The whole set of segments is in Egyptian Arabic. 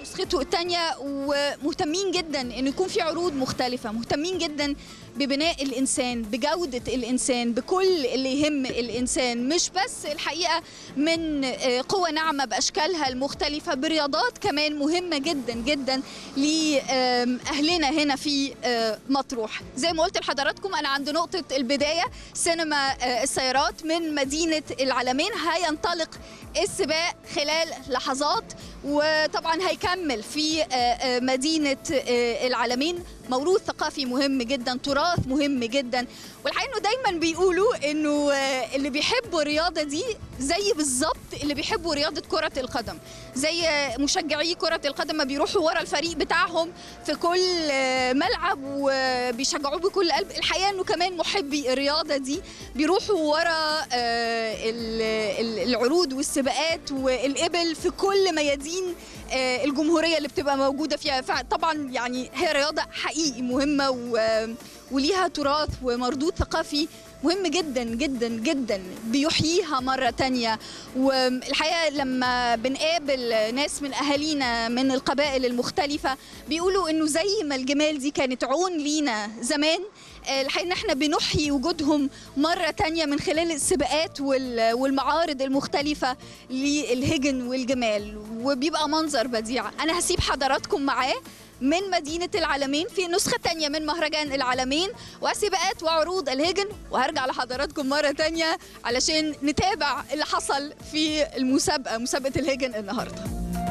نسخته الثانيه ومهتمين جدا ان يكون في عروض مختلفه مهتمين جدا ببناء الانسان بجوده الانسان بكل اللي يهم الانسان مش بس الحقيقه من آه، قوى ناعمه باشكالها المختلفه برياضات كمان مهمه جدا جدا لاهلنا هنا في آه، مطروح زي ما قلت لحضراتكم انا عند نقطه البدايه سينما آه، السيارات من مدينه العلمين هينطلق السباق خلال لحظات وطبعا هيكمل في آه، آه، مدينه آه، العلمين موروث ثقافي مهم جدا تراث مهم جدا والحقيقه انه دايما بيقولوا انه آه، اللي بيحبوا الرياضه دي زي بالظبط اللي بيحبوا رياضه كره القدم زي آه، مشجعي كره القدم ما بيروحوا ورا الفريق بتاعهم في كل آه، ملعب وبيشجعوه بكل قلب الحقيقه انه كمان محبي الرياضه دي بيروحوا ورا آه، ال- ال- العروض والسباقات والإبل في كل ميادين آه، الجمهورية اللي بتبقى موجودة فيها طبعا يعني هي رياضة حقيقي مهمة و- وليها تراث ومردود ثقافي مهم جدا جدا جدا بيحييها مرة تانية والحقيقة لما بنقابل ناس من أهالينا من القبائل المختلفة بيقولوا إنه زي ما الجمال دي كانت عون لينا زمان آه، الحقيقة إن إحنا بنحيي وجودهم مرة تانية من خلال السباقات وال- والمعارض المختلفة للهجن والجمال وبيبقى منظر بديع أنا هسيب حضراتكم معاه من مدينة العالمين في نسخة تانية من مهرجان العالمين وسباقات وعروض الهجن وهرجع لحضراتكم مرة تانية علشان نتابع اللي حصل في المسابقة مسابقة الهجن النهاردة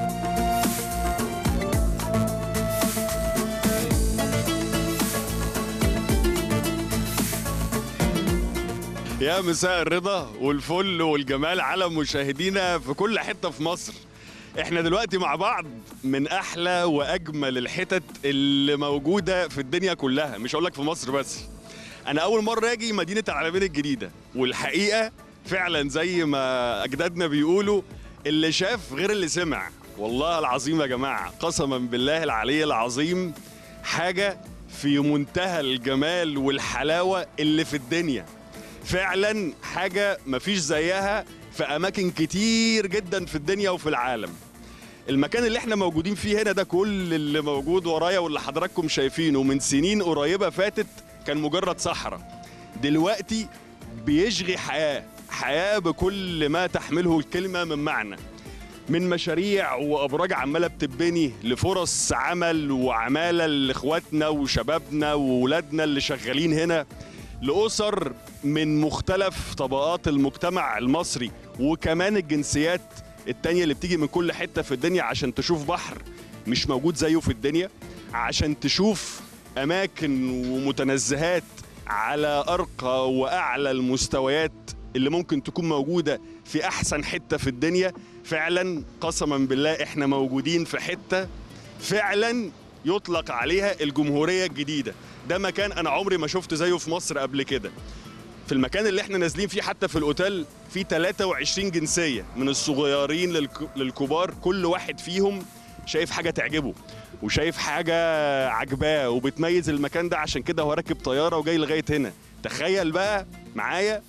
يا مساء الرضا والفل والجمال على مشاهدينا في كل حتة في مصر احنا دلوقتي مع بعض من احلى واجمل الحتت اللي موجودة في الدنيا كلها مش هقولك في مصر بس انا اول مرة اجي مدينة العلمين الجديدة والحقيقة فعلا زي ما اجدادنا بيقولوا اللي شاف غير اللي سمع والله العظيم يا جماعة قسما بالله العلي العظيم حاجة في منتهى الجمال والحلاوة اللي في الدنيا فعلا حاجة مفيش زيها في أماكن كتير جدا في الدنيا وفي العالم المكان اللي احنا موجودين فيه هنا ده كل اللي موجود ورايا واللي حضراتكم شايفينه من سنين قريبة فاتت كان مجرد صحراء دلوقتي بيشغي حياة حياة بكل ما تحمله الكلمة من معنى من مشاريع وابراج عماله بتبني لفرص عمل وعماله لاخواتنا وشبابنا وولادنا اللي شغالين هنا لاسر من مختلف طبقات المجتمع المصري وكمان الجنسيات التانية اللي بتيجي من كل حته في الدنيا عشان تشوف بحر مش موجود زيه في الدنيا عشان تشوف اماكن ومتنزهات على ارقى واعلى المستويات اللي ممكن تكون موجوده في احسن حته في الدنيا فعلا قسما بالله احنا موجودين في حته فعلا يطلق عليها الجمهوريه الجديده ده مكان انا عمري ما شفت زيه في مصر قبل كده في المكان اللي احنا نازلين فيه حتى في الاوتيل في 23 جنسيه من الصغيرين للك- للكبار كل واحد فيهم شايف حاجه تعجبه وشايف حاجه عجباه وبتميز المكان ده عشان كده هو راكب طياره وجاي لغايه هنا تخيل بقى معايا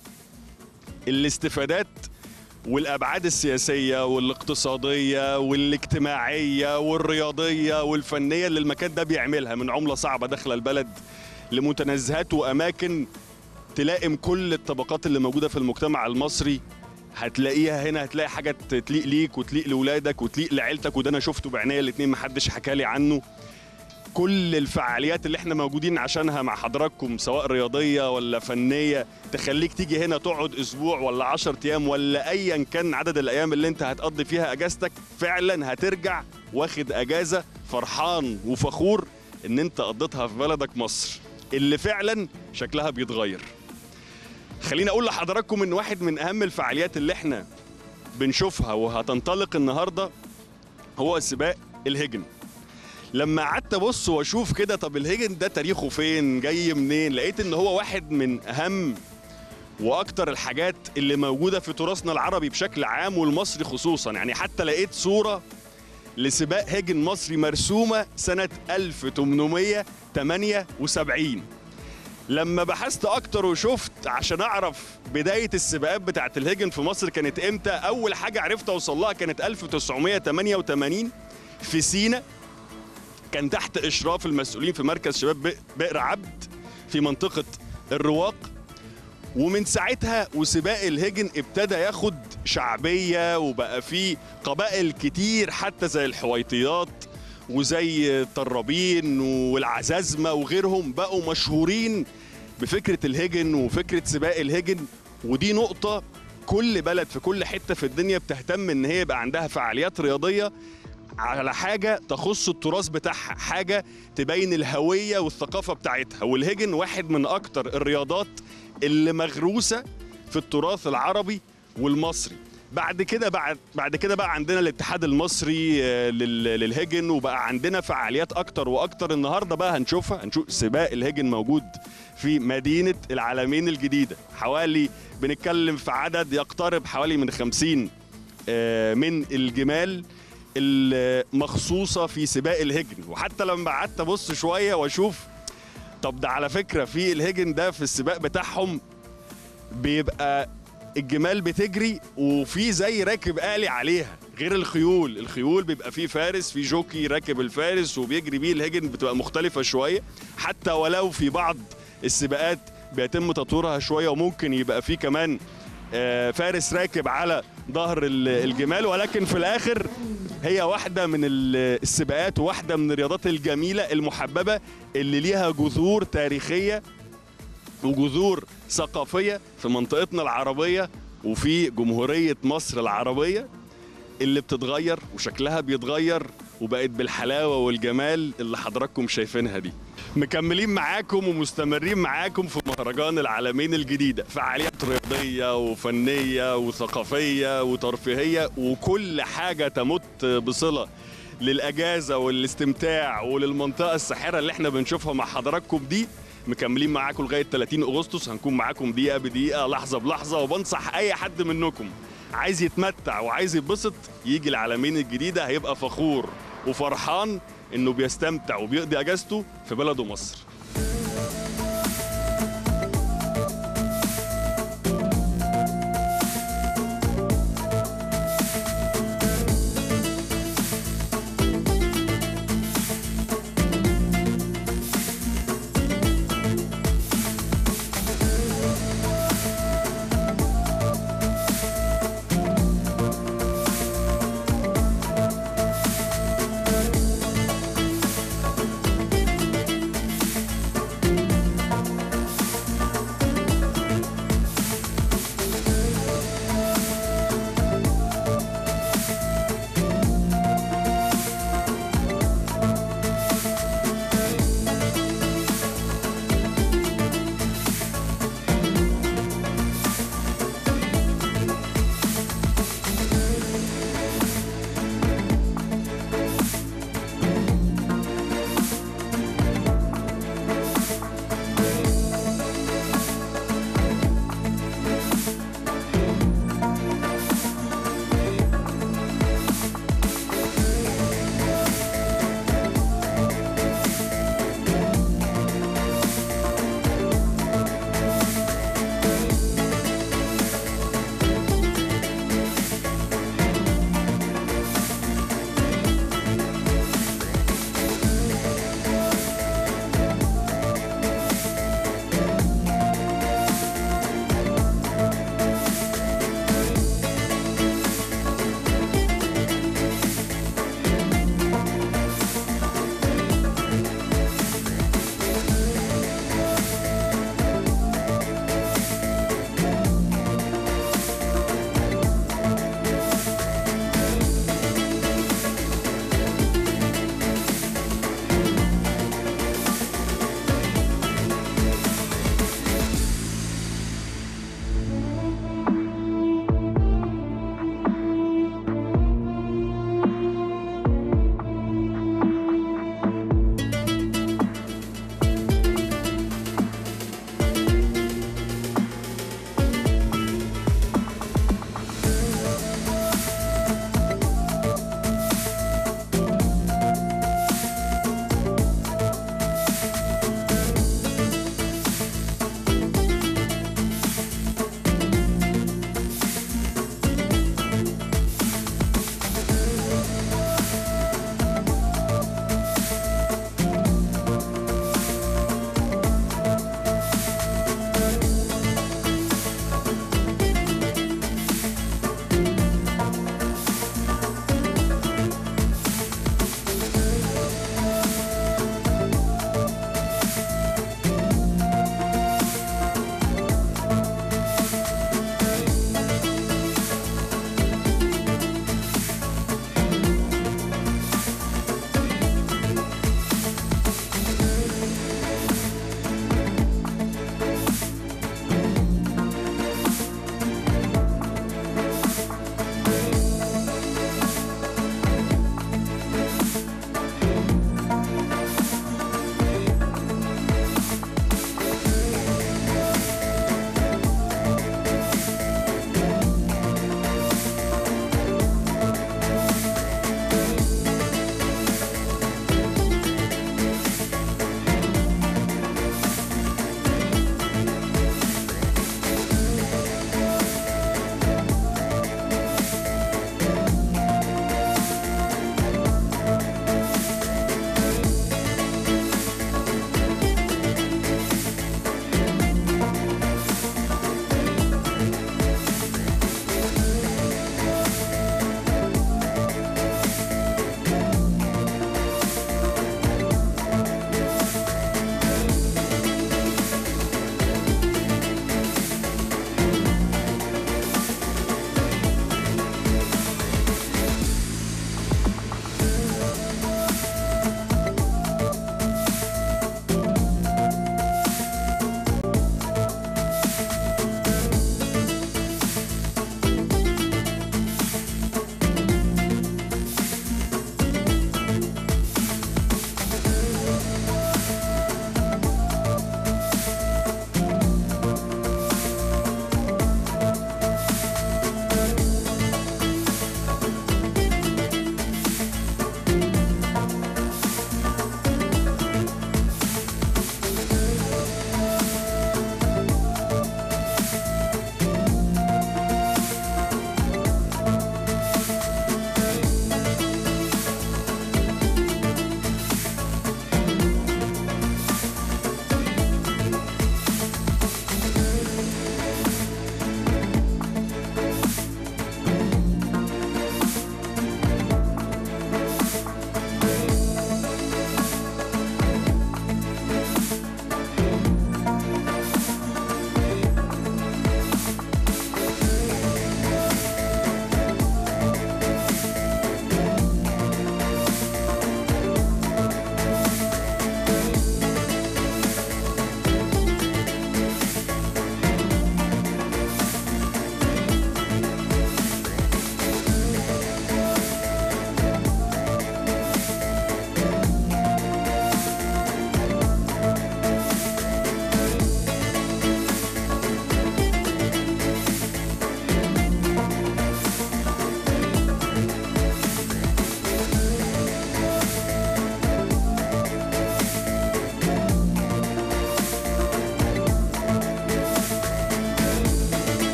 الاستفادات والابعاد السياسيه والاقتصاديه والاجتماعيه والرياضيه والفنيه اللي المكان ده بيعملها من عمله صعبه داخله البلد لمتنزهات واماكن تلائم كل الطبقات اللي موجوده في المجتمع المصري هتلاقيها هنا هتلاقي حاجه تليق ليك وتليق لاولادك وتليق لعيلتك وده انا شفته بعينيا الاتنين محدش حكالي عنه كل الفعاليات اللي احنا موجودين عشانها مع حضراتكم سواء رياضيه ولا فنيه تخليك تيجي هنا تقعد اسبوع ولا 10 ايام ولا ايا كان عدد الايام اللي انت هتقضي فيها اجازتك فعلا هترجع واخد اجازه فرحان وفخور ان انت قضيتها في بلدك مصر اللي فعلا شكلها بيتغير خليني اقول لحضراتكم ان واحد من اهم الفعاليات اللي احنا بنشوفها وهتنطلق النهارده هو سباق الهجن لما قعدت ابص واشوف كده طب الهجن ده تاريخه فين جاي منين لقيت ان هو واحد من اهم واكتر الحاجات اللي موجوده في تراثنا العربي بشكل عام والمصري خصوصا يعني حتى لقيت صوره لسباق هجن مصري مرسومه سنه 1878 لما بحثت اكتر وشفت عشان اعرف بدايه السباقات بتاعت الهجن في مصر كانت امتى اول حاجه عرفت اوصل لها كانت 1988 في سينا كان تحت اشراف المسؤولين في مركز شباب بئ- بئر عبد في منطقه الرواق ومن ساعتها وسباق الهجن ابتدى ياخد شعبيه وبقى فيه قبائل كتير حتى زي الحويطيات وزي الطرابين والعزازمه وغيرهم بقوا مشهورين بفكره الهجن وفكره سباق الهجن ودي نقطه كل بلد في كل حته في الدنيا بتهتم ان هي يبقى عندها فعاليات رياضيه على حاجه تخص التراث بتاعها حاجه تبين الهويه والثقافه بتاعتها والهجن واحد من اكتر الرياضات اللي مغروسه في التراث العربي والمصري بعد كده بعد بعد كده بقى عندنا الاتحاد المصري آه، لل- للهجن وبقى عندنا فعاليات اكتر واكتر النهارده بقى هنشوفها هنشوف سباق الهجن موجود في مدينه العالمين الجديده حوالي بنتكلم في عدد يقترب حوالي من 50 آه، من الجمال المخصوصه في سباق الهجن وحتى لما قعدت ابص شويه واشوف طب ده على فكره في الهجن ده في السباق بتاعهم بيبقى الجمال بتجري وفي زي راكب آلي عليها غير الخيول الخيول بيبقى فيه فارس في جوكي راكب الفارس وبيجري بيه الهجن بتبقى مختلفة شوية حتى ولو في بعض السباقات بيتم تطويرها شوية وممكن يبقى فيه كمان آه، فارس راكب على ظهر ال- الجمال ولكن في الآخر هي واحدة من ال- السباقات وواحدة من الرياضات الجميلة المحببة اللي ليها جذور تاريخية وجذور ثقافية في منطقتنا العربية وفي جمهورية مصر العربية اللي بتتغير وشكلها بيتغير وبقت بالحلاوة والجمال اللي حضراتكم شايفينها دي مكملين معاكم ومستمرين معاكم في مهرجان العالمين الجديدة فعاليات رياضية وفنية وثقافية وترفيهية وكل حاجة تمت بصلة للأجازة والاستمتاع وللمنطقة الساحرة اللي احنا بنشوفها مع حضراتكم دي مكملين معاكم لغاية 30 أغسطس هنكون معاكم دقيقة بدقيقة لحظة بلحظة وبنصح أي حد منكم عايز يتمتع وعايز يتبسط يجي العالمين الجديدة هيبقى فخور وفرحان إنه بيستمتع وبيقضي أجازته في بلده مصر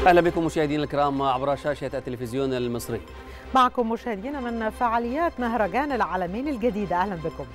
اهلا بكم مشاهدينا الكرام عبر شاشه التلفزيون المصري معكم مشاهدينا من فعاليات مهرجان العالمين الجديده اهلا بكم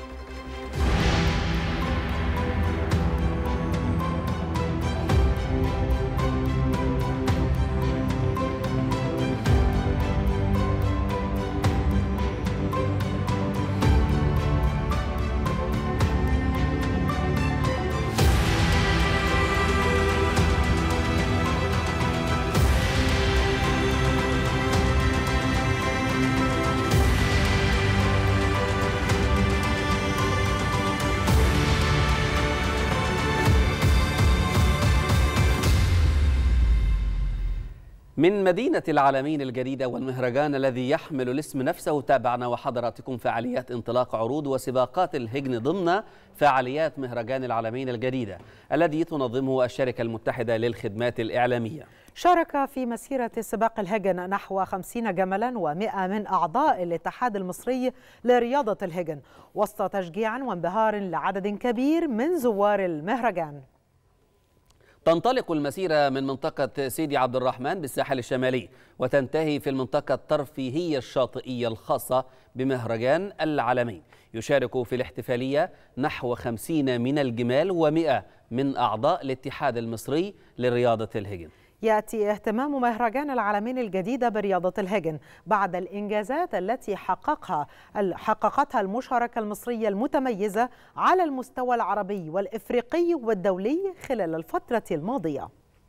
من مدينة العالمين الجديدة والمهرجان الذي يحمل الاسم نفسه تابعنا وحضراتكم فعاليات انطلاق عروض وسباقات الهجن ضمن فعاليات مهرجان العالمين الجديدة الذي تنظمه الشركة المتحدة للخدمات الإعلامية شارك في مسيرة سباق الهجن نحو 50 جملا و100 من أعضاء الاتحاد المصري لرياضة الهجن وسط تشجيع وانبهار لعدد كبير من زوار المهرجان تنطلق المسيرة من منطقة سيدي عبد الرحمن بالساحل الشمالي وتنتهي في المنطقة الترفيهية الشاطئية الخاصة بمهرجان العالمين يشارك في الاحتفالية نحو خمسين من الجمال ومئة من أعضاء الاتحاد المصري لرياضة الهجن ياتي اهتمام مهرجان العالمين الجديدة برياضة الهجن بعد الإنجازات التي حققها حققتها المشاركة المصرية المتميزة على المستوى العربي والإفريقي والدولي خلال الفترة الماضية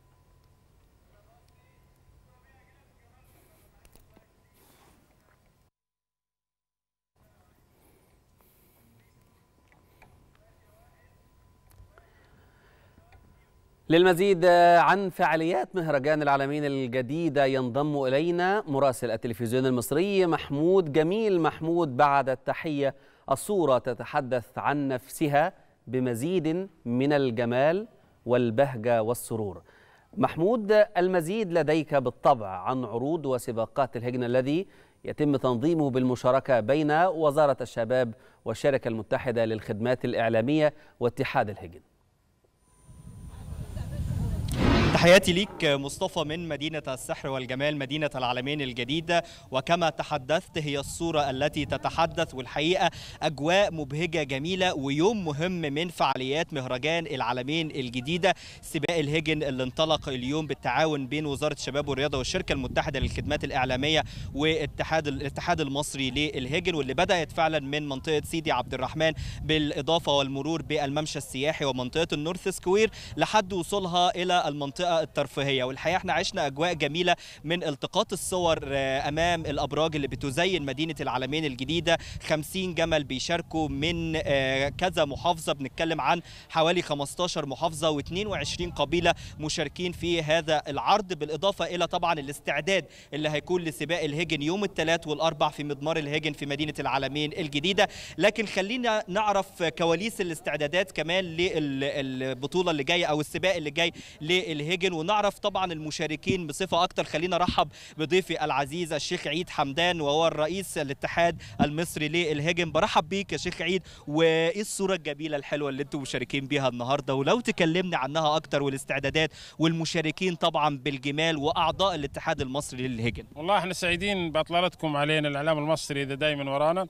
للمزيد عن فعاليات مهرجان العالمين الجديدة ينضم إلينا مراسل التلفزيون المصري محمود جميل محمود بعد التحية الصورة تتحدث عن نفسها بمزيد من الجمال والبهجة والسرور محمود المزيد لديك بالطبع عن عروض وسباقات الهجن الذي يتم تنظيمه بالمشاركة بين وزارة الشباب والشركة المتحدة للخدمات الإعلامية واتحاد الهجن تحياتي ليك مصطفى من مدينة السحر والجمال مدينة العالمين الجديدة وكما تحدثت هي الصورة التي تتحدث والحقيقة أجواء مبهجة جميلة ويوم مهم من فعاليات مهرجان العالمين الجديدة سباق الهجن اللي انطلق اليوم بالتعاون بين وزارة الشباب والرياضة والشركة المتحدة للخدمات الإعلامية واتحاد الاتحاد المصري للهجن واللي بدأت فعلا من منطقة سيدي عبد الرحمن بالإضافة والمرور بالممشى السياحي ومنطقة النورث سكوير لحد وصولها إلى المنطقة الترفيهية والحقيقة احنا عشنا أجواء جميلة من التقاط الصور أمام الأبراج اللي بتزين مدينة العالمين الجديدة 50 جمل بيشاركوا من كذا محافظة بنتكلم عن حوالي 15 محافظة و22 قبيلة مشاركين في هذا العرض بالإضافة إلى طبعا الاستعداد اللي هيكون لسباق الهجن يوم الثلاث والأربع في مضمار الهجن في مدينة العالمين الجديدة لكن خلينا نعرف كواليس الاستعدادات كمان للبطولة اللي جاية أو السباق اللي جاي للهجن ونعرف طبعا المشاركين بصفة أكتر خلينا رحب بضيفي العزيز الشيخ عيد حمدان وهو الرئيس الاتحاد المصري للهجن برحب بيك يا شيخ عيد وإيه الصورة الجميلة الحلوة اللي انتم مشاركين بيها النهاردة ولو تكلمنا عنها أكتر والاستعدادات والمشاركين طبعا بالجمال وأعضاء الاتحاد المصري للهجن والله احنا سعيدين باطلالتكم علينا الاعلام المصري ده دايما ورانا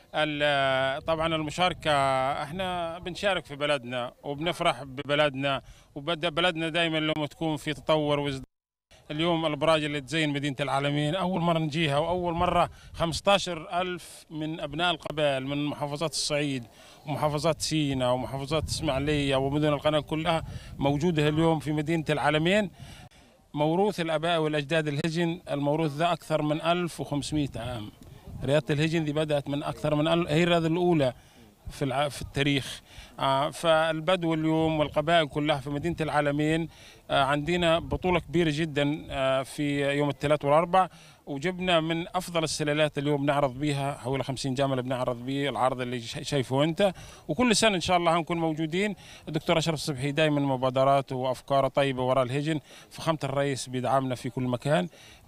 طبعا المشاركة احنا بنشارك في بلدنا وبنفرح ببلدنا وبدا بلدنا دائما لما تكون في تطور وازدهار اليوم الابراج اللي تزين مدينه العالمين اول مره نجيها واول مره 15 ألف من ابناء القبائل من محافظات الصعيد ومحافظات سيناء ومحافظات اسماعيليه ومدن القناه كلها موجوده اليوم في مدينه العالمين موروث الاباء والاجداد الهجن الموروث ذا اكثر من 1500 عام رياضه الهجن دي بدات من اكثر من هي الرياضه الاولى في في التاريخ آه فالبدو اليوم والقبائل كلها في مدينه العالمين آه عندنا بطوله كبيره جدا آه في يوم الثلاث والاربع وجبنا من افضل السلالات اليوم نعرض بيها حوالي 50 جمل بنعرض بيه العرض اللي شا- شايفه انت وكل سنه ان شاء الله هنكون موجودين الدكتور اشرف الصبحي دائما مبادراته وافكاره طيبه وراء الهجن فخامه الرئيس بيدعمنا في كل مكان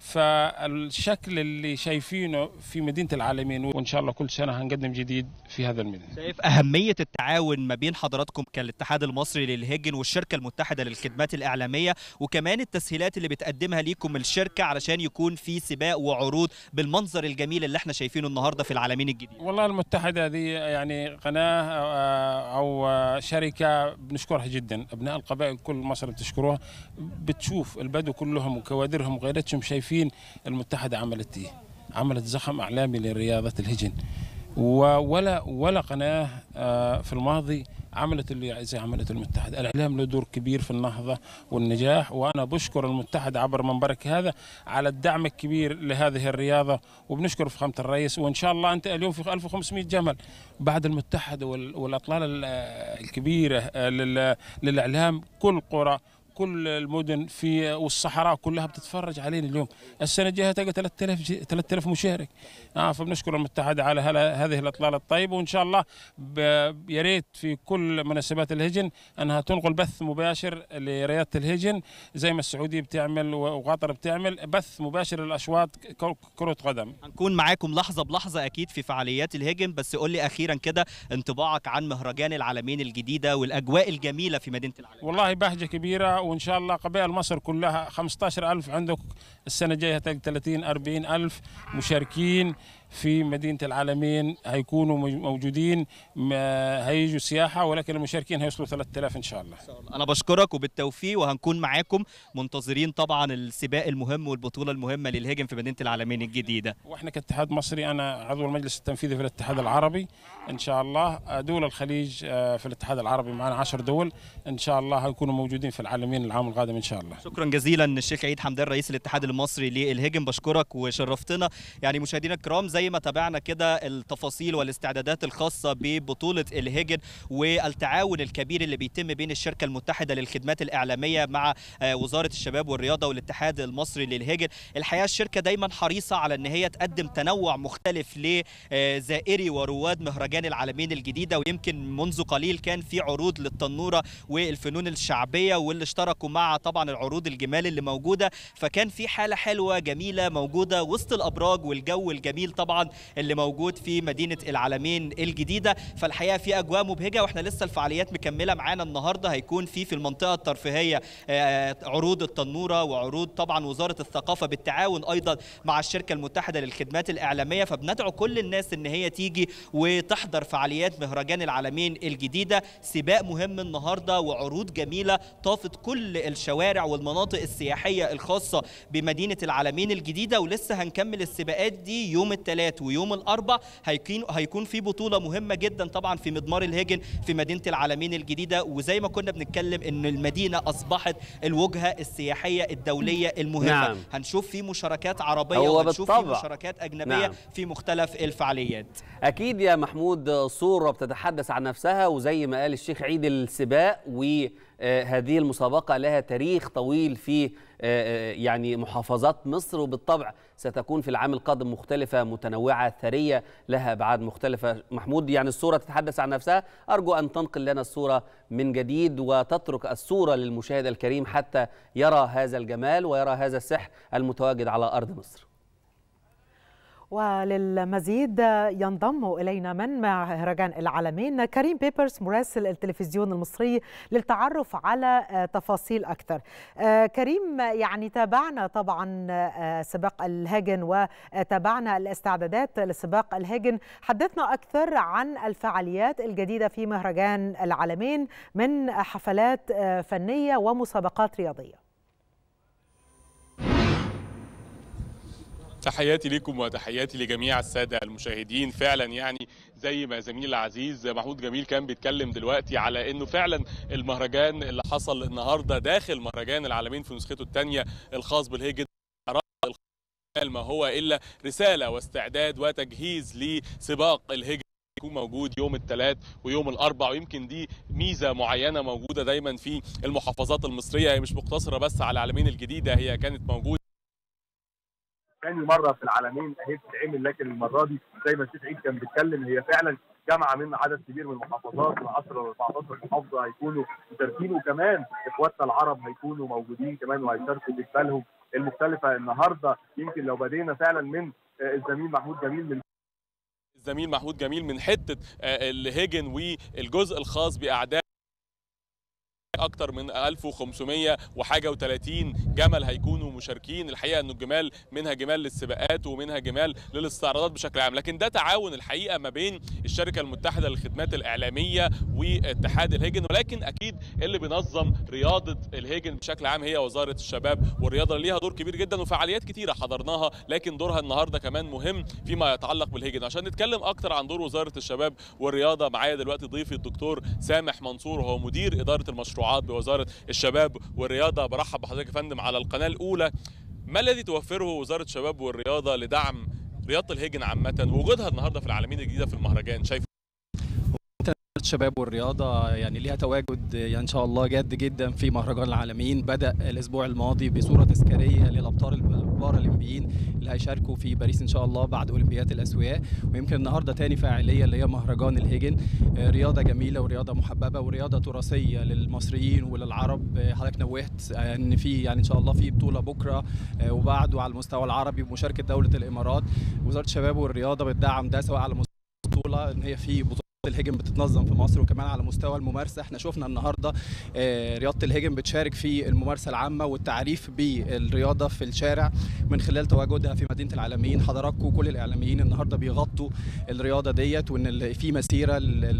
فالشكل اللي شايفينه في مدينه العالمين وان شاء الله كل سنه هنقدم جديد في هذا الميدان شايف أهمية التعاون ما بين حضراتكم كالاتحاد المصري للهجن والشركة المتحدة للخدمات الإعلامية وكمان التسهيلات اللي بتقدمها ليكم الشركة علشان يكون في سباق وعروض بالمنظر الجميل اللي احنا شايفينه النهاردة في العالمين الجديد والله المتحدة دي يعني قناة آه، أو آه، شركة بنشكرها جدا أبناء القبائل كل مصر بتشكروها بتشوف البدو كلهم وكوادرهم وغيرتهم شايفين المتحدة عملت إيه عملت زخم إعلامي لرياضة الهجن و- ولا ولا قناة آه، في الماضي عملت اللي زي عملت المتحدة الإعلام له دور كبير في النهضة والنجاح وأنا بشكر المتحدة عبر منبرك هذا على الدعم الكبير لهذه الرياضة وبنشكر فخامة الرئيس وإن شاء الله أنت اليوم في 1500 جمل بعد المتحدة وال- والأطلال ال- الكبيرة آه، لل- للإعلام كل قرى كل المدن في والصحراء كلها بتتفرج علينا اليوم السنه الجايه تلقى 3000 جي- 3000 مشارك اه فبنشكر المتحده على هلا- هذه الاطلاله الطيبه وان شاء الله ب- يا ريت في كل مناسبات الهجن انها تنقل بث مباشر لرياضه الهجن زي ما السعوديه بتعمل وقطر بتعمل بث مباشر للاشواط ك- كره قدم هنكون معاكم لحظة بلحظة أكيد في فعاليات الهجن بس قول لي أخيرا كده انطباعك عن مهرجان العالمين الجديدة والأجواء الجميلة في مدينة العالمين والله بهجة كبيرة وإن شاء الله قبائل مصر كلها 15000 عندك السنة الجاية هتلاقي 30 40 ألف مشاركين في مدينة العالمين هيكونوا مج- موجودين ما- هيجوا سياحة ولكن المشاركين هيوصلوا 3000 إن شاء الله أنا بشكرك وبالتوفيق وهنكون معاكم منتظرين طبعا السباق المهم والبطولة المهمة للهجن في مدينة العالمين الجديدة واحنا كاتحاد مصري انا عضو المجلس التنفيذي في الاتحاد العربي ان شاء الله دول الخليج آه، في الاتحاد العربي معنا 10 دول ان شاء الله هيكونوا موجودين في العالمين العام القادم ان شاء الله شكرا جزيلا الشيخ عيد حمدان رئيس الاتحاد المصري للهجن بشكرك وشرفتنا يعني مشاهدينا الكرام زي ما تابعنا كده التفاصيل والاستعدادات الخاصه ببطوله الهجن والتعاون الكبير اللي بيتم بين الشركه المتحده للخدمات الاعلاميه مع آه، وزاره الشباب والرياضه والاتحاد المصري للهجن الحقيقه الشركه دايما حريصه على ان هي تقدم تنوع مختلف لزائري ورواد مهرجان العالمين الجديده ويمكن منذ قليل كان في عروض للتنوره والفنون الشعبيه واللي اشتركوا مع طبعا العروض الجمال اللي موجوده فكان في حاله حلوه جميله موجوده وسط الابراج والجو الجميل طبعا اللي موجود في مدينه العالمين الجديده فالحقيقه في اجواء مبهجه واحنا لسه الفعاليات مكمله معانا النهارده هيكون في في المنطقه الترفيهيه آه، عروض التنوره وعروض طبعا وزاره الثقافه بالتعاون ايضا مع الشركه المتحده للخدمات الاعلاميه فبندعو كل الناس ان هي تيجي وتحضر فعاليات مهرجان العالمين الجديده سباق مهم النهارده وعروض جميله طافت كل الشوارع والمناطق السياحيه الخاصه بمدينه العالمين الجديده ولسه هنكمل السباقات دي يوم الثلاث ويوم الاربع هيكون هيكون في بطوله مهمه جدا طبعا في مضمار الهجن في مدينه العالمين الجديده وزي ما كنا بنتكلم ان المدينه اصبحت الوجهه السياحيه الدوليه المهمه نعم. هنشوف في مشاركات عربيه هو وهنشوف في بالطبع. مشاركات اجنبيه نعم. في مختلف الفعاليات أكيد يا محمود صورة بتتحدث عن نفسها وزي ما قال الشيخ عيد السباق وهذه المسابقة لها تاريخ طويل في آه، آه، يعني محافظات مصر وبالطبع ستكون في العام القادم مختلفة متنوعة ثرية لها أبعاد مختلفة محمود يعني الصورة تتحدث عن نفسها أرجو أن تنقل لنا الصورة من جديد وتترك الصورة للمشاهد الكريم حتى يرى هذا الجمال ويرى هذا السحر المتواجد على أرض مصر وللمزيد ينضم إلينا من مهرجان العالمين كريم بيبرس مراسل التلفزيون المصري للتعرف على تفاصيل أكثر آه، كريم يعني تابعنا طبعا آه، سباق الهجن وتابعنا الاستعدادات لسباق الهجن حدثنا أكثر عن الفعاليات الجديدة في مهرجان العالمين من حفلات آه، فنية ومسابقات رياضية تحياتي لكم وتحياتي لجميع الساده المشاهدين فعلا يعني زي ما زميلي العزيز محمود جميل كان بيتكلم دلوقتي على انه فعلا المهرجان اللي حصل النهارده داخل مهرجان العالمين في نسخته الثانيه الخاص بالهجن ما هو الا رساله واستعداد وتجهيز لسباق الهجن يكون موجود يوم الثلاث ويوم الاربع ويمكن دي ميزه معينه موجوده دايما في المحافظات المصريه هي مش مقتصره بس على العالمين الجديده هي كانت موجوده ثاني مره في العالمين اهي بتتعمل لكن المره دي زي ما الشيخ عيد كان بيتكلم هي فعلا جامعه من عدد كبير من المحافظات من 10 ل 14 محافظه هيكونوا مشاركين وكمان اخواتنا العرب هيكونوا موجودين كمان وهيشاركوا بجبالهم المختلفه النهارده يمكن لو بدينا فعلا من الزميل محمود جميل من الزميل محمود جميل من حته الهجن والجزء الخاص باعداد اكتر من 1500 وحاجه و30 جمل هيكونوا مشاركين الحقيقه انه الجمال منها جمال للسباقات ومنها جمال للاستعراضات بشكل عام لكن ده تعاون الحقيقه ما بين الشركه المتحده للخدمات الاعلاميه واتحاد الهجن ولكن اكيد اللي بينظم رياضه الهجن بشكل عام هي وزاره الشباب والرياضه اللي ليها دور كبير جدا وفعاليات كتيره حضرناها لكن دورها النهارده كمان مهم فيما يتعلق بالهجن عشان نتكلم اكتر عن دور وزاره الشباب والرياضه معايا دلوقتي ضيفي الدكتور سامح منصور وهو مدير اداره المشروعات المشروعات بوزاره الشباب والرياضه برحب بحضرتك يا فندم على القناه الاولى ما الذي توفره وزاره الشباب والرياضه لدعم رياضه الهجن عامه وجودها النهارده في العالمين الجديده في المهرجان شايف الشباب والرياضة يعني ليها تواجد يعني إن شاء الله جاد جدا في مهرجان العالمين بدأ الأسبوع الماضي بصورة تذكارية للأبطال البارالمبيين اللي هيشاركوا في باريس إن شاء الله بعد أولمبياد الأسوياء ويمكن النهاردة تاني فاعلية اللي هي مهرجان الهجن رياضة جميلة ورياضة محببة ورياضة تراثية للمصريين وللعرب حضرتك نوهت إن في يعني إن شاء الله في بطولة بكرة وبعده على المستوى العربي بمشاركة دولة الإمارات وزارة الشباب والرياضة بتدعم ده سواء على مستوى البطولة إن هي في بطولة الهجن بتتنظم في مصر وكمان على مستوى الممارسه احنا شفنا النهارده رياضه الهجن بتشارك في الممارسه العامه والتعريف بالرياضه في الشارع من خلال تواجدها في مدينه العالمين حضراتكم كل الاعلاميين النهارده بيغطوا الرياضه ديت وان في مسيره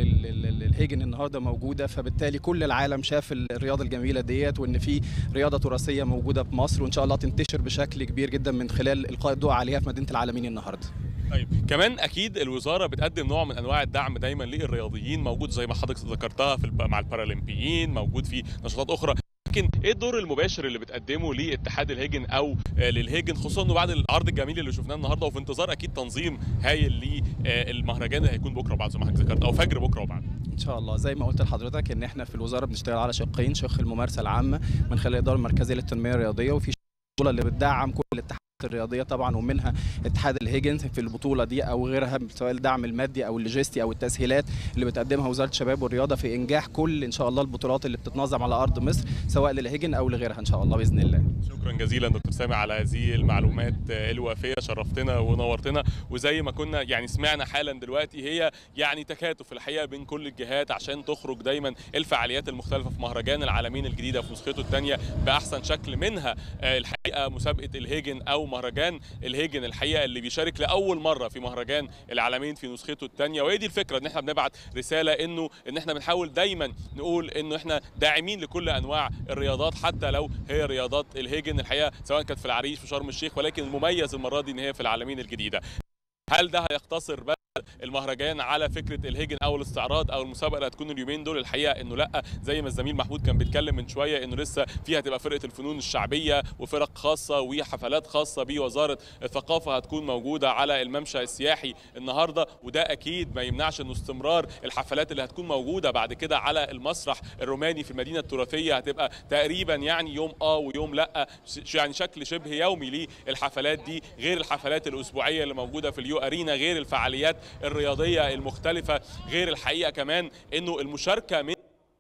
للهجن النهارده موجوده فبالتالي كل العالم شاف الرياضه الجميله ديت وان في رياضه تراثيه موجوده في مصر وان شاء الله تنتشر بشكل كبير جدا من خلال القاء الضوء عليها في مدينه العالمين النهارده طيب كمان اكيد الوزاره بتقدم نوع من انواع الدعم دايما للرياضيين موجود زي ما حضرتك ذكرتها في مع البارالمبيين موجود في نشاطات اخرى لكن ايه الدور المباشر اللي بتقدمه لاتحاد الهجن او للهجن خصوصا انه بعد العرض الجميل اللي شفناه النهارده وفي انتظار اكيد تنظيم هايل للمهرجان اللي هيكون بكره وبعد زي ما حضرتك ذكرت او فجر بكره وبعد ان شاء الله زي ما قلت لحضرتك ان احنا في الوزاره بنشتغل على شقين شق الممارسه العامه من خلال الاداره المركزيه للتنميه الرياضيه وفي البطوله اللي بتدعم كل الاتحاد الرياضيه طبعا ومنها اتحاد الهيجن في البطوله دي او غيرها سواء الدعم المادي او اللوجستي او التسهيلات اللي بتقدمها وزاره الشباب والرياضه في انجاح كل ان شاء الله البطولات اللي بتتنظم على ارض مصر سواء للهيجن او لغيرها ان شاء الله باذن الله. شكرا جزيلا دكتور سامي على هذه المعلومات الوافيه شرفتنا ونورتنا وزي ما كنا يعني سمعنا حالا دلوقتي هي يعني تكاتف الحقيقه بين كل الجهات عشان تخرج دايما الفعاليات المختلفه في مهرجان العالمين الجديده في نسخته الثانيه باحسن شكل منها الحقيقه مسابقه الهيجن او مهرجان الهيجن الحقيقه اللي بيشارك لاول مره في مهرجان العالمين في نسخته الثانيه وهي دي الفكره ان احنا بنبعت رساله انه ان احنا بنحاول دايما نقول انه احنا داعمين لكل انواع الرياضات حتى لو هي رياضات الهيجن الحقيقه سواء كانت في العريش في شرم الشيخ ولكن المميز المره دي ان هي في العالمين الجديده هل ده هيقتصر بس المهرجان على فكره الهيجن او الاستعراض او المسابقه اللي هتكون اليومين دول الحقيقه انه لا زي ما الزميل محمود كان بيتكلم من شويه انه لسه فيها هتبقى فرقه الفنون الشعبيه وفرق خاصه وحفلات خاصه بوزاره الثقافه هتكون موجوده على الممشى السياحي النهارده وده اكيد ما يمنعش انه استمرار الحفلات اللي هتكون موجوده بعد كده على المسرح الروماني في المدينه التراثيه هتبقى تقريبا يعني يوم اه ويوم لا يعني شكل شبه يومي للحفلات دي غير الحفلات الاسبوعيه اللي موجوده في اليو ارينا غير الفعاليات الرياضيه المختلفه غير الحقيقه كمان انه المشاركه من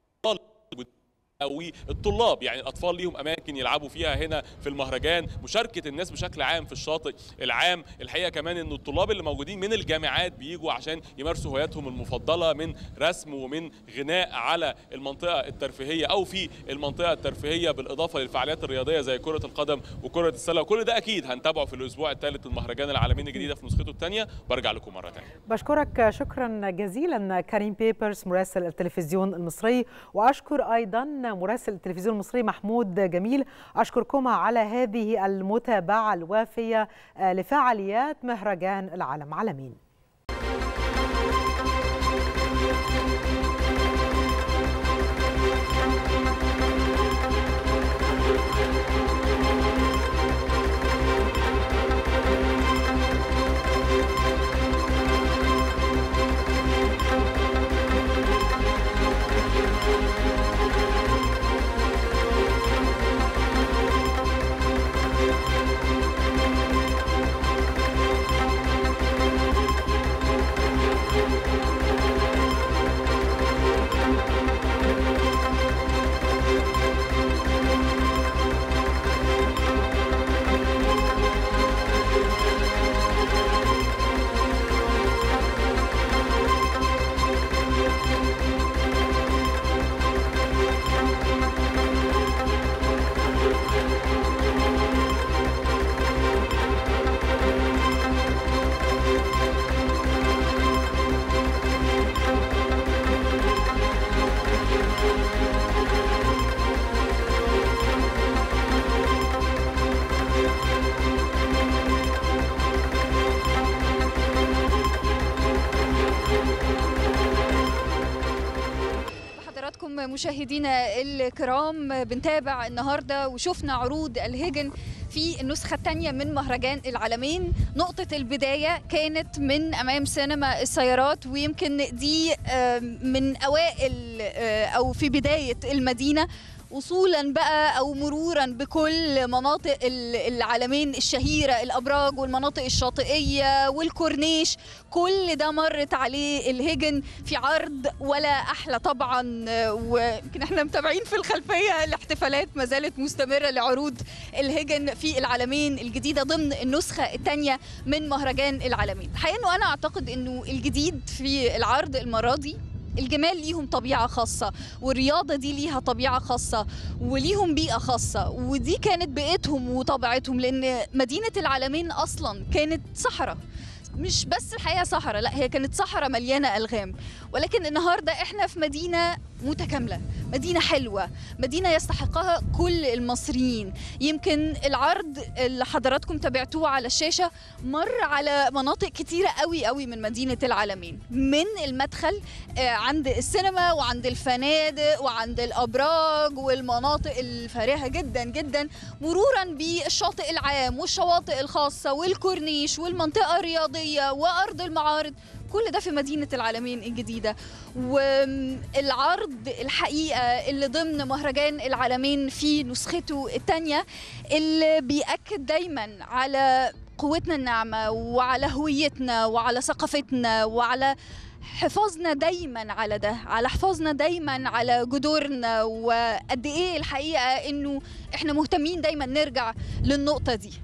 او الطلاب يعني الاطفال ليهم اماكن يلعبوا فيها هنا في المهرجان مشاركه الناس بشكل عام في الشاطئ العام الحقيقه كمان ان الطلاب اللي موجودين من الجامعات بيجوا عشان يمارسوا هواياتهم المفضله من رسم ومن غناء على المنطقه الترفيهيه او في المنطقه الترفيهيه بالاضافه للفعاليات الرياضيه زي كره القدم وكره السله وكل ده اكيد هنتابعه في الاسبوع الثالث للمهرجان العالمين الجديده في نسخته الثانيه برجع لكم مره ثانيه بشكرك شكرا جزيلا كريم بيبرز مراسل التلفزيون المصري واشكر ايضا مراسل التلفزيون المصري محمود جميل أشكركم على هذه المتابعة الوافية لفعاليات مهرجان العالم عالمين بحضراتكم مشاهدينا الكرام بنتابع النهارده وشفنا عروض الهجن في النسخة الثانية من مهرجان العالمين نقطة البداية كانت من أمام سينما السيارات ويمكن دي آه، من أوائل آه، أو في بداية المدينة وصولا بقى او مرورا بكل مناطق ال- العالمين الشهيره الابراج والمناطق الشاطئيه والكورنيش كل ده مرت عليه الهجن في عرض ولا احلى طبعا آه، ويمكن احنا متابعين في الخلفيه الاحتفالات ما زالت مستمره لعروض الهجن في العالمين الجديده ضمن النسخه الثانيه من مهرجان العالمين الحقيقه انه انا اعتقد انه الجديد في العرض المره دي الجمال ليهم طبيعة خاصة والرياضة دي ليها طبيعة خاصة وليهم بيئة خاصة ودي كانت بيئتهم وطبيعتهم لأن مدينة العالمين أصلا كانت صحراء مش بس الحقيقة صحراء لا هي كانت صحراء مليانة ألغام ولكن النهاردة احنا في مدينة متكاملة مدينة حلوة مدينة يستحقها كل المصريين يمكن العرض اللي حضراتكم تابعتوه على الشاشة مر على مناطق كتيرة قوي قوي من مدينة العالمين من المدخل آه، عند السينما وعند الفنادق وعند الأبراج والمناطق الفارهة جدا جدا مرورا بالشاطئ العام والشواطئ الخاصة والكورنيش والمنطقة الرياضية وأرض المعارض كل ده في مدينة العالمين الجديدة والعرض الحقيقة اللي ضمن مهرجان العالمين في نسخته الثانية اللي بيأكد دايما على قوتنا الناعمة وعلى هويتنا وعلى ثقافتنا وعلى حفاظنا دايما على ده على حفاظنا دايما على جذورنا وقد ايه الحقيقه انه احنا مهتمين دايما نرجع للنقطه دي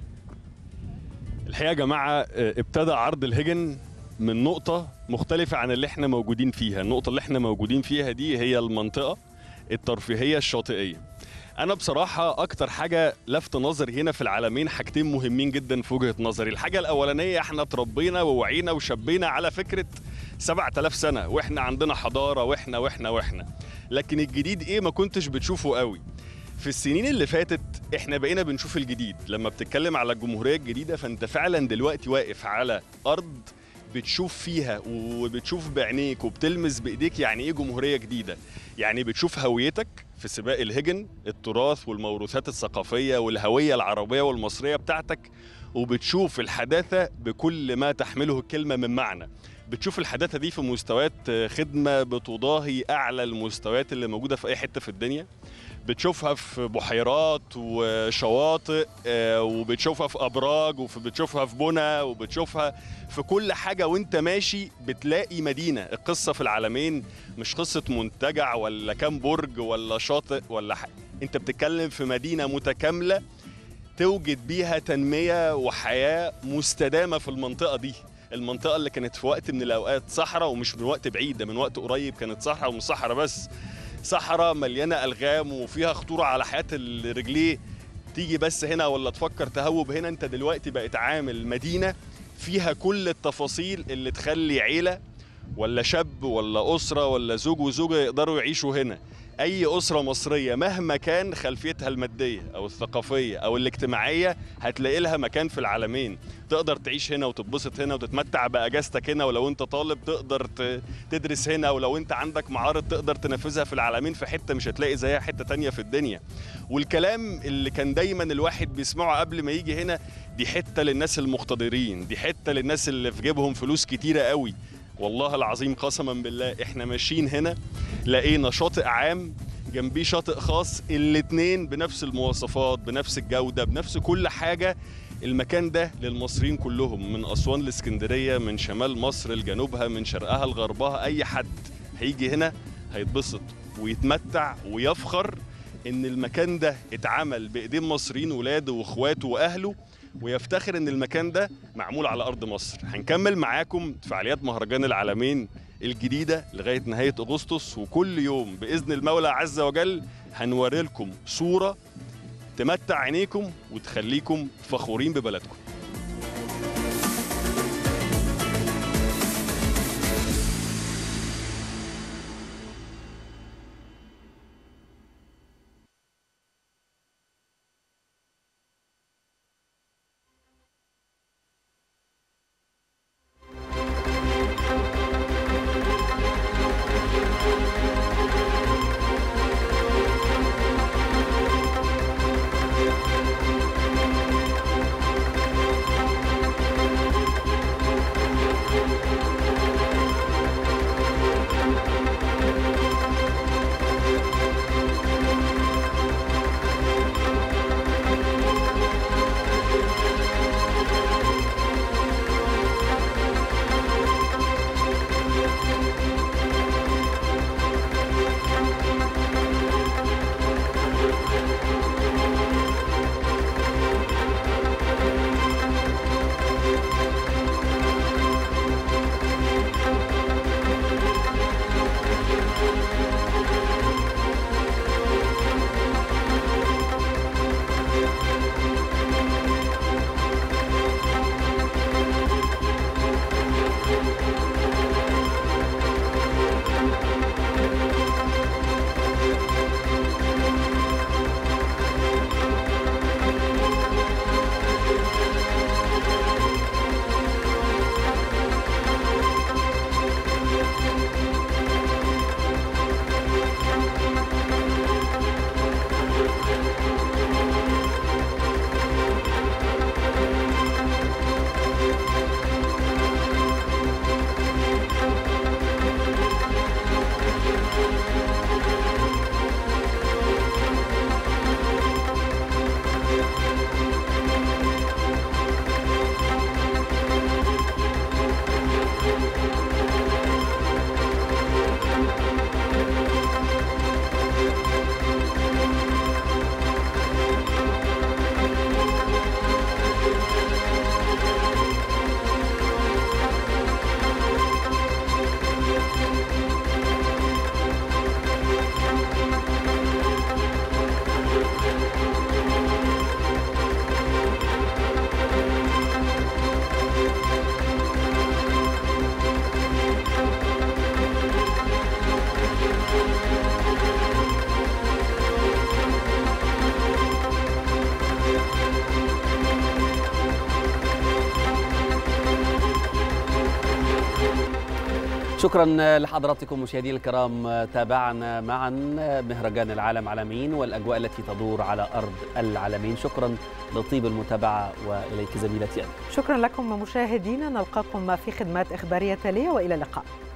الحقيقه يا جماعه آه، ابتدى عرض الهجن من نقطه مختلفه عن اللي احنا موجودين فيها النقطه اللي احنا موجودين فيها دي هي المنطقه الترفيهيه الشاطئيه انا بصراحه اكتر حاجه لفت نظري هنا في العالمين حاجتين مهمين جدا في وجهه نظري الحاجه الاولانيه احنا اتربينا ووعينا وشبينا على فكره 7000 سنه واحنا عندنا حضاره واحنا واحنا واحنا لكن الجديد ايه ما كنتش بتشوفه قوي في السنين اللي فاتت احنا بقينا بنشوف الجديد لما بتتكلم على الجمهوريه الجديده فانت فعلا دلوقتي واقف على ارض بتشوف فيها وبتشوف بعينيك وبتلمس بايديك يعني ايه جمهوريه جديده يعني بتشوف هويتك في سباق الهجن التراث والموروثات الثقافيه والهويه العربيه والمصريه بتاعتك وبتشوف الحداثه بكل ما تحمله الكلمه من معنى بتشوف الحداثه دي في مستويات خدمه بتضاهي اعلى المستويات اللي موجوده في اي حته في الدنيا بتشوفها في بحيرات وشواطئ آه، وبتشوفها في ابراج وبتشوفها في بنى وبتشوفها في كل حاجه وانت ماشي بتلاقي مدينه القصه في العالمين مش قصه منتجع ولا كام برج ولا شاطئ ولا حاجه انت بتتكلم في مدينه متكامله توجد بيها تنميه وحياه مستدامه في المنطقه دي المنطقه اللي كانت في وقت من الاوقات صحراء ومش من وقت بعيد ده من وقت قريب كانت صحراء ومش صحراء بس صحراء مليانه الغام وفيها خطوره على حياه الرجليه تيجي بس هنا ولا تفكر تهوب هنا انت دلوقتي بقت عامل مدينه فيها كل التفاصيل اللي تخلي عيله ولا شاب ولا اسره ولا زوج وزوجه يقدروا يعيشوا هنا اي اسره مصريه مهما كان خلفيتها الماديه او الثقافيه او الاجتماعيه هتلاقي لها مكان في العالمين تقدر تعيش هنا وتتبسط هنا وتتمتع باجازتك هنا ولو انت طالب تقدر ت- تدرس هنا ولو انت عندك معارض تقدر تنفذها في العالمين في حته مش هتلاقي زيها حته تانية في الدنيا والكلام اللي كان دايما الواحد بيسمعه قبل ما يجي هنا دي حته للناس المقتدرين دي حته للناس اللي في جيبهم فلوس كتيره قوي والله العظيم قسما بالله احنا ماشيين هنا لقينا شاطئ عام جنبيه شاطئ خاص الاتنين بنفس المواصفات بنفس الجودة بنفس كل حاجة المكان ده للمصريين كلهم من أسوان لاسكندرية من شمال مصر لجنوبها من شرقها لغربها أي حد هيجي هنا هيتبسط ويتمتع ويفخر إن المكان ده اتعمل بإيدين مصريين ولاده وإخواته وأهله ويفتخر إن المكان ده معمول على أرض مصر هنكمل معاكم فعاليات مهرجان العالمين الجديدة لغاية نهاية أغسطس وكل يوم بإذن المولى عز وجل هنوري لكم صورة تمتع عينيكم وتخليكم فخورين ببلدكم شكرا لحضراتكم مشاهدينا الكرام تابعنا معا مهرجان العالم عالمين والاجواء التي تدور على ارض العالمين شكرا لطيب المتابعه واليك زميلتي أنا. شكرا لكم مشاهدينا نلقاكم في خدمات اخباريه تاليه والى اللقاء